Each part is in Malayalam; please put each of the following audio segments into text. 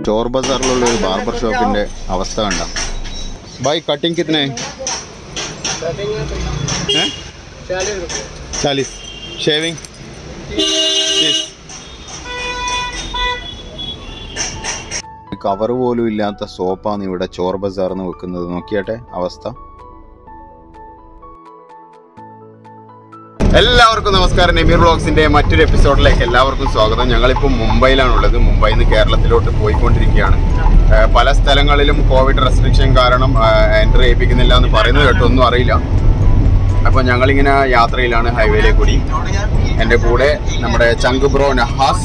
ചോർ ബസാറിലുള്ള ഒരു ബാർബർ ഷോപ്പിന്റെ അവസ്ഥ കണ്ട ബൈ കട്ടിങ് കിतने हैं चालीस शेविंग കവർ പോലും ഇല്ലാത്ത സോപ്പാണ് ഇവിടെ ചോർ ബസാറിന്ന് വെക്കുന്നത് നോക്കിയാട്ടെ അവസ്ഥ എല്ലാവർക്കും നമസ്കാരം നെമീർ ബ്ലോഗ്സിന്റെ മറ്റൊരു എപ്പിസോഡിലേക്ക് എല്ലാവർക്കും സ്വാഗതം ഞങ്ങളിപ്പോൾ മുംബൈയിലാണുള്ളത് മുംബൈയിൽ നിന്ന് കേരളത്തിലോട്ട് പോയിക്കൊണ്ടിരിക്കുകയാണ് ഏഹ് പല സ്ഥലങ്ങളിലും കോവിഡ് റെസ്ട്രിക്ഷൻ കാരണം എൻട്രി ചെയ്യിപ്പിക്കുന്നില്ല എന്ന് പറയുന്നത് കേട്ടോ ഒന്നും അറിയില്ല അപ്പോൾ ഞങ്ങളിങ്ങനെ യാത്രയിലാണ് ഹൈവേയിലെ കൂടി എൻ്റെ കൂടെ നമ്മുടെ ചങ്ക് ബ്രോ നഹാസ്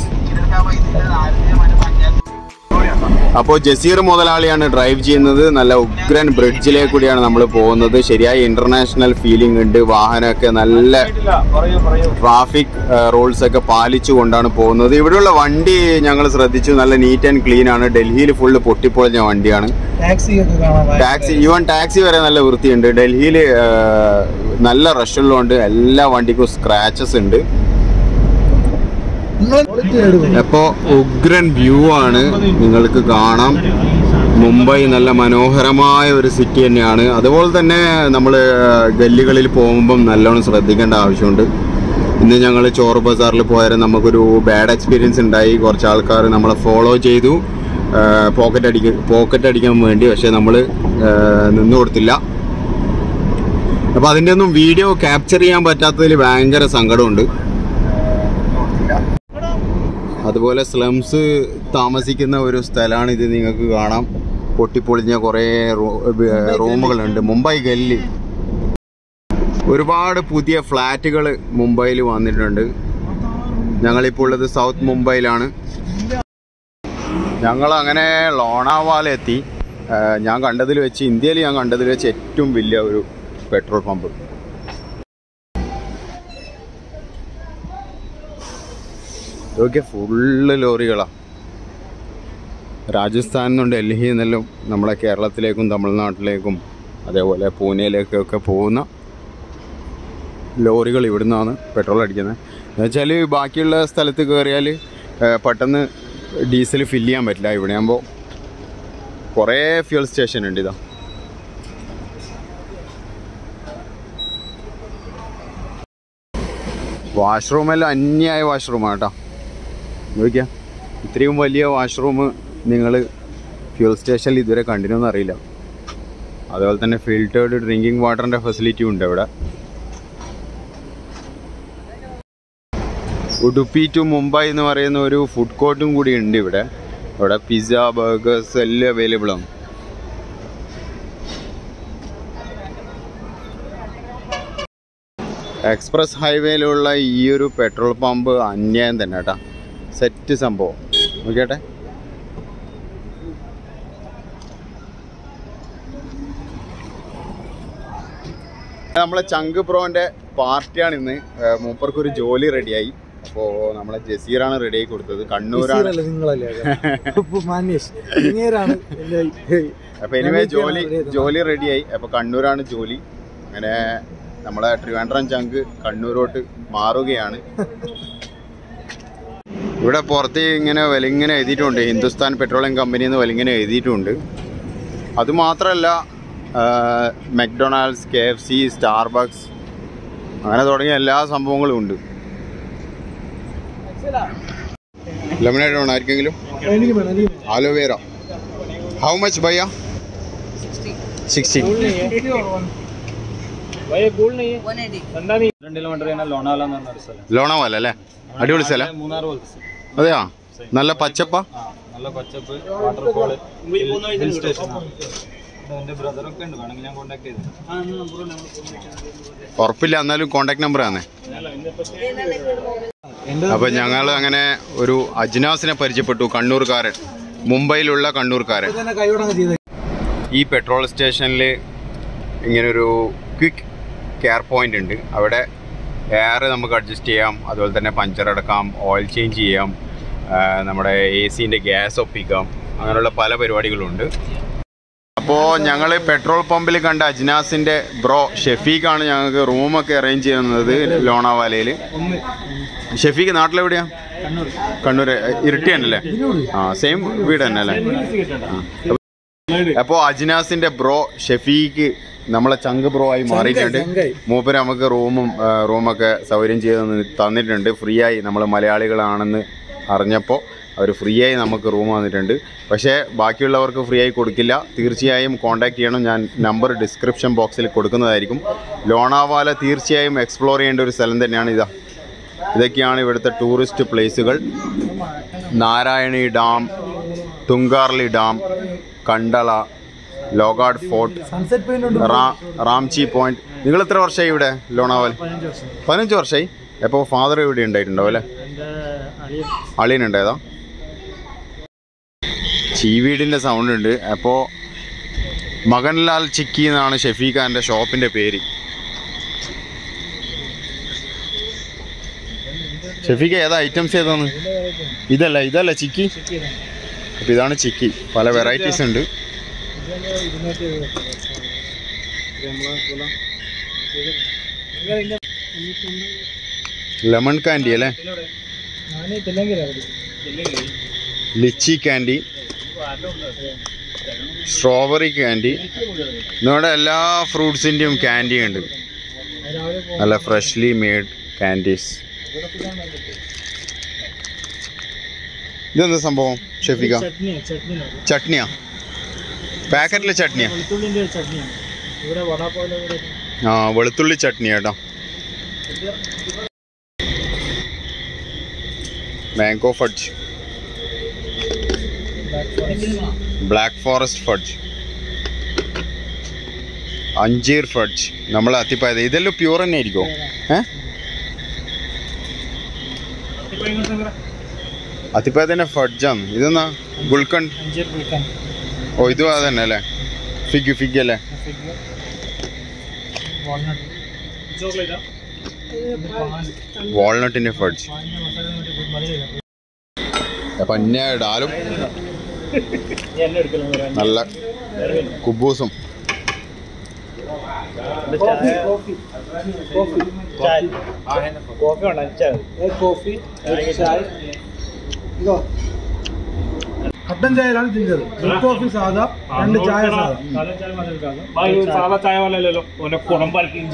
അപ്പോൾ ജസീർ മുതലാളിയാണ് ഡ്രൈവ് ചെയ്യുന്നത് നല്ല ഉഗ്രൻ ബ്രിഡ്ജിലെ കൂടിയാണ് നമ്മൾ പോകുന്നത് ശരിയായ ഇന്റർനാഷണൽ ഫീലിംഗ് ഉണ്ട് വാഹനമൊക്കെ നല്ല ട്രാഫിക് റൂൾസ് ഒക്കെ പാലിച്ചുകൊണ്ടാണ് പോകുന്നത് ഇവിടെയുള്ള വണ്ടി ഞങ്ങൾ ശ്രദ്ധിച്ചു നല്ല നീറ്റ് ആൻഡ് ക്ലീൻ ആണ് ഡൽഹിയിൽ ഫുള്ള് പൊട്ടിപ്പൊളിഞ്ഞ വണ്ടിയാണ് ടാക്സി ഒക്കെ കാണാൻ ടാക്സി ഈവൻ ടാക്സി വരെ നല്ല വൃത്തിയുണ്ട് ഡൽഹിയിൽ നല്ല റഷ് ഉള്ളതുകൊണ്ട് എല്ലാ വണ്ടിക്കും സ്ക്രാച്ചസ് ഉണ്ട് അപ്പോൾ ഉഗ്രൻ വ്യൂ ആണ് നിങ്ങൾക്ക് കാണാം മുംബൈ നല്ല മനോഹരമായ ഒരു സിറ്റി തന്നെയാണ് അതുപോലെ തന്നെ നമ്മൾ ഗല്ലികളിൽ പോകുമ്പം നല്ലോണം ശ്രദ്ധിക്കേണ്ട ആവശ്യമുണ്ട് ഇന്ന് ഞങ്ങൾ ചോറ് ബസാറിൽ പോയാലും നമുക്കൊരു ബാഡ് എക്സ്പീരിയൻസ് ഉണ്ടായി കുറച്ച് ആൾക്കാർ നമ്മളെ ഫോളോ ചെയ്തു പോക്കറ്റ് അടിക്ക പോക്കറ്റ് അടിക്കാൻ വേണ്ടി പക്ഷെ നമ്മൾ നിന്നു കൊടുത്തില്ല അപ്പോൾ അതിൻ്റെ ഒന്നും വീഡിയോ ക്യാപ്ചർ ചെയ്യാൻ പറ്റാത്തതിൽ ഭയങ്കര സങ്കടമുണ്ട് അതുപോലെ സ്ലംസ് താമസിക്കുന്ന ഒരു സ്ഥലമാണ് ഇത് നിങ്ങൾക്ക് കാണാം പൊട്ടിപ്പൊളിഞ്ഞ കുറേ റൂമുകളുണ്ട് മുംബൈ ഗല്ലി ഒരുപാട് പുതിയ ഫ്ലാറ്റുകൾ മുംബൈയിൽ വന്നിട്ടുണ്ട് ഞങ്ങളിപ്പോൾ ഉള്ളത് സൗത്ത് മുംബൈയിലാണ് ഞങ്ങൾ അങ്ങനെ ലോണാവാല എത്തി ഏഹ് ഞാൻ കണ്ടതിൽ വെച്ച് ഇന്ത്യയിൽ ഞാൻ കണ്ടതിൽ വെച്ച് ഏറ്റവും വലിയ ഒരു പെട്രോൾ പമ്പ് ഇതൊക്കെ ഫുള്ള് ലോറികളാണ് രാജസ്ഥാനിൽ നിന്നും ഡൽഹിയിൽ നിന്നെല്ലാം നമ്മളെ കേരളത്തിലേക്കും തമിഴ്നാട്ടിലേക്കും അതേപോലെ പൂനെയിലേക്കൊക്കെ പോകുന്ന ലോറികൾ ഇവിടുന്നാണ് പെട്രോൾ അടിക്കുന്നത് എന്നുവെച്ചാൽ ബാക്കിയുള്ള സ്ഥലത്ത് കയറിയാൽ പെട്ടെന്ന് ഡീസൽ ഫില്ല് ചെയ്യാൻ പറ്റില്ല ഇവിടെ ആകുമ്പോൾ കുറേ ഫ്യൂൽ സ്റ്റേഷൻ ഉണ്ട് ഇതാ വാഷ്റൂമെല്ലാം അന്യായ വാഷ്റൂമാണ് കേട്ടോ നോക്കിയാ ഇത്രയും വലിയ വാഷ്റൂം നിങ്ങൾ ഫ്യൂൽ സ്റ്റേഷനിൽ ഇതുവരെ കണ്ടിനൊന്നും അറിയില്ല അതുപോലെ തന്നെ ഫിൽറ്റേർഡ് ഡ്രിങ്കിങ് വാട്ടറിൻ്റെ ഫെസിലിറ്റി ഉണ്ട് ഇവിടെ ഉഡുപ്പി ടു മുംബൈ എന്ന് പറയുന്ന ഒരു ഫുഡ് കോർട്ടും കൂടി ഉണ്ട് ഇവിടെ ഇവിടെ പിസ്സ ബർഗേഴ്സ് എല്ലാം അവൈലബിൾ ആണ് എക്സ്പ്രസ് ഹൈവേയിലുള്ള ഈ ഒരു പെട്രോൾ പമ്പ് അന്യായം തന്നെ കേട്ടാ സെറ്റ് സംഭവം നോക്കിയാട്ടെ നമ്മളെ ചങ്ക് പ്രോന്റെ പാർട്ടിയാണ് ഇന്ന് ഏഹ് മൂപ്പർക്ക് ഒരു ജോലി റെഡിയായി അപ്പോൾ നമ്മളെ ജസീറാണ് റെഡിയായി കൊടുത്തത് കണ്ണൂരാണ് ജസീറല്ല, നിങ്ങളല്ലേ ഇപ്പൊ മാന്യേഷ് ഇങ്ങേരാണ് എന്റെ ഈ- അപ്പൊ എനിവേ ജോലി ജോലി റെഡിയായി അപ്പൊ കണ്ണൂരാണ് ജോലി അങ്ങനെ നമ്മളെ ട്രിവാൻഡ്രം ചങ്ക് കണ്ണൂരോട്ട് മാറുകയാണ് ഇവിടെ പുറത്ത് ഇങ്ങനെ വിലങ്ങനെ എഴുതിയിട്ടുണ്ട് ഹിന്ദുസ്ഥാൻ പെട്രോളിയം കമ്പനി എന്ന് വിലങ്ങനെ എഴുതിയിട്ടുണ്ട് അതുമാത്രമല്ല McDonald's K F C Starbucks അങ്ങനെ തുടങ്ങിയ എല്ലാ സംഭവങ്ങളും ഉണ്ട് ലെമനേഡ് വേണം ആർക്കെങ്കിലും എനിക്ക് വേണം എനിക്ക് വേണം. ആലോവേര ഹൗ മച്ച് ഭയ്യ സിക്സ്റ്റി രണ്ട് കിലോമീറ്റർ കഴിഞ്ഞാൽ ലോണാല എന്ന് പറഞ്ഞ ഒരു സ്ഥലം ലോണവാല അല്ലേ അടിപൊളി സ്ഥലം മൂന്നാർ പോലത്തെ സ്ഥലം. അതെയാ നല്ല പച്ചപ്പ ആ നല്ല പച്ചപ്പ് വാട്ടർഫോള് ഹിൽ സ്റ്റേഷൻ എന്റെ ബ്രദറൊക്കെ ഉണ്ട് വേണമെങ്കിൽ ഞാൻ കോൺടാക്ട് ചെയ്തു ഉറപ്പില്ല എന്നാലും കോണ്ടാക്ട് നമ്പർ ആണ് എന്റെ അപ്പൊ ഞങ്ങൾ അങ്ങനെ ഒരു അജ്നാസിനെ പരിചയപ്പെട്ടു കണ്ണൂർക്കാരൻ മുംബൈയിലുള്ള കണ്ണൂർക്കാരൻ തന്നെ കൈയോടങ്ങ് ചെയ്ത ഈ പെട്രോൾ സ്റ്റേഷനിൽ ഇങ്ങനൊരു ക്വിക്ക് കെയർ പോയിന്റ് ഉണ്ട് അവിടെ എയർ നമുക്ക് അഡ്ജസ്റ്റ് ചെയ്യാം അതുപോലെ തന്നെ പഞ്ചർ അടക്കാം ഓയിൽ ചേഞ്ച് ചെയ്യാം ആ, നമ്മുടെ എ സിൻ്റെ ഗ്യാസ് ഒപ്പിക്കാം അങ്ങനെയുള്ള പല പരിപാടികളുണ്ട് അപ്പോൾ ഞങ്ങൾ പെട്രോൾ പമ്പിൽ കണ്ട അജ്നാസിൻ്റെ ബ്രോ ഷെഫീഖാണ് ഞങ്ങൾക്ക് റൂമൊക്കെ അറേഞ്ച് ചെയ്യുന്നത് ലോണാവാലയിൽ ഒന്ന് ഷെഫീക്ക് നാട്ടിലെവിടെയാ കണ്ണൂർ ഇരിട്ടി തന്നെയല്ലേ ആ സെയിം വീട് തന്നെ അല്ലേ അപ്പോൾ അജ്നാസിന്റെ ബ്രോ ഷെഫീക്ക് നമ്മളെ ചങ്ക് ബ്രോ ആയി മാറിയിട്ടുണ്ട് ചങ്കായി. മൂപ്പര് നമുക്ക് റൂമും ആ, റൂമൊക്കെ സൗകര്യം ചെയ്ത് തന്ന് തന്നിട്ടുണ്ട് ഫ്രീ ആയി നമ്മൾ മലയാളികളാണെന്ന് അറിഞ്ഞപ്പോൾ അവർ ഫ്രീ ആയി നമുക്ക് റൂം തന്നിട്ടുണ്ട് പക്ഷേ ബാക്കിയുള്ളവർക്ക് ഫ്രീ ആയി കൊടുക്കില്ല തീർച്ചയായും കോൺടാക്ട് ചെയ്യണം ഞാൻ നമ്പർ ഡിസ്ക്രിപ്ഷൻ ബോക്സിൽ കൊടുക്കുന്നതായിരിക്കും ലോണാവാല തീർച്ചയായും എക്സ്പ്ലോർ ചെയ്യേണ്ട ഒരു സ്ഥലം തന്നെയാണ് ഇതാ ഇതൊക്കെയാണ് ഇവിടുത്തെ ടൂറിസ്റ്റ് പ്ലേസുകൾ Narayani dam Tungarli dam Khandala Lohagad fort sunset point ഉണ്ട് റാ റാംചി പോയിന്റ് നിങ്ങൾ എത്ര വർഷമായി ഇവിടെ ലോണാവൽ പതിനഞ്ച് വർഷമായി എപ്പോൾ ഫാദർ ഇവിടെ ഉണ്ടായിട്ടുണ്ടാവും അല്ലേ അളിയനുണ്ടായതാ ചീവീടിൻ്റെ സൗണ്ട് ഉണ്ട് അപ്പോൾ മകൻലാൽ ചിക്കി എന്നാണ് ഷെഫീഖാൻ്റെ ഷോപ്പിൻ്റെ പേര് ഷെഫീഖ ഏതാ ഐറ്റംസ് ഏതാണ് ഇതല്ല ഇതല്ല ചിക്കി അപ്പോൾ ഇതാണ് ചിക്കി പല വെറൈറ്റീസ് ഉണ്ട് ലെമൺ കാൻഡി അല്ലേ ലിച്ചി കാൻഡി സ്ട്രോബെറി കാൻഡി നമ്മുടെ എല്ലാ ഫ്രൂട്ട്സിൻ്റെയും കാൻഡി ഉണ്ട് നല്ല ഫ്രഷ്ലി മെയ്ഡ് കാൻഡീസ് ഇതെന്താ സംഭവം ഷെഫിക ചട്നി ചട്നി ചട്നിയാ പാക്കറ്റിലെ ചട്നിയാ വെളുത്തുള്ളിന്റെ ഒരു ചട്നിയാണ് ഇവിടെ വടാപ്പാവിലെ കൂടെ ആ വെളുത്തുള്ളി ചട്നി കേട്ടോ mango fudge black forest fudge anjeer fudge നമ്മൾ അത്തിപ്പായത് ഇതെല്ലാം പ്യൂർ തന്നെ ആയിരിക്കോ ഏ അത്തിപ്പായതിൻ്റെ ഫഡ്ജാണ് ഇതെന്നാ ഗുൽക്കണ്ട് അഞ്ചേർ കുളിക്കാൻ ഓ ഇതും അതന്നെ അല്ലേ ഫിഗ് ഫിഗ് അല്ലേ വാൾനട്ട് ചോക്ലേറ്റാ വാൾനട്ടിൻ്റെ ഫഡ്ജ് പാലിന്റെ മസാല കൂട്ടി മതി അപ്പം അന്യ ഡാലും എന്നെ എടുക്കണം വരാൻ നല്ല കുബൂസും കോഫി കോഫി കോഫി ചായ കോഫി വേണ്ട ചായ കോഫി ചായ ഇതോ കട്ടൻ ചായയിലാണ് തിരിച്ചത് മിൽക്ക് കോഫി സാധാ രണ്ട് ചായ സാധാ സാധാ ചായ പോലല്ലോ ഓനെ കുണം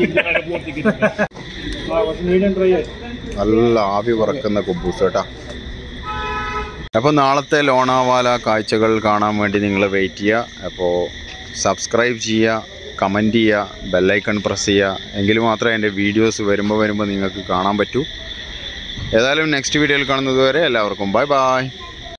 മീഡിയം ഡ്രൈ ആയി നല്ല ആവി പറക്കുന്ന കുബൂസ് കേട്ടാ അപ്പോൾ നാളത്തെ ലോണാവാല കാഴ്ചകൾ കാണാൻ വേണ്ടി നിങ്ങൾ വെയിറ്റ് ചെയ്യുക അപ്പോൾ സബ്സ്ക്രൈബ് ചെയ്യുക കമൻറ്റ് ചെയ്യുക ബെല്ലൈക്കൺ പ്രസ് ചെയ്യുക എങ്കിൽ മാത്രമേ എൻ്റെ വീഡിയോസ് വരുമ്പോൾ വരുമ്പോൾ നിങ്ങൾക്ക് കാണാൻ പറ്റൂ ഏതായാലും നെക്സ്റ്റ് വീഡിയോയിൽ കാണുന്നത് വരെ എല്ലാവർക്കും ബൈ ബൈ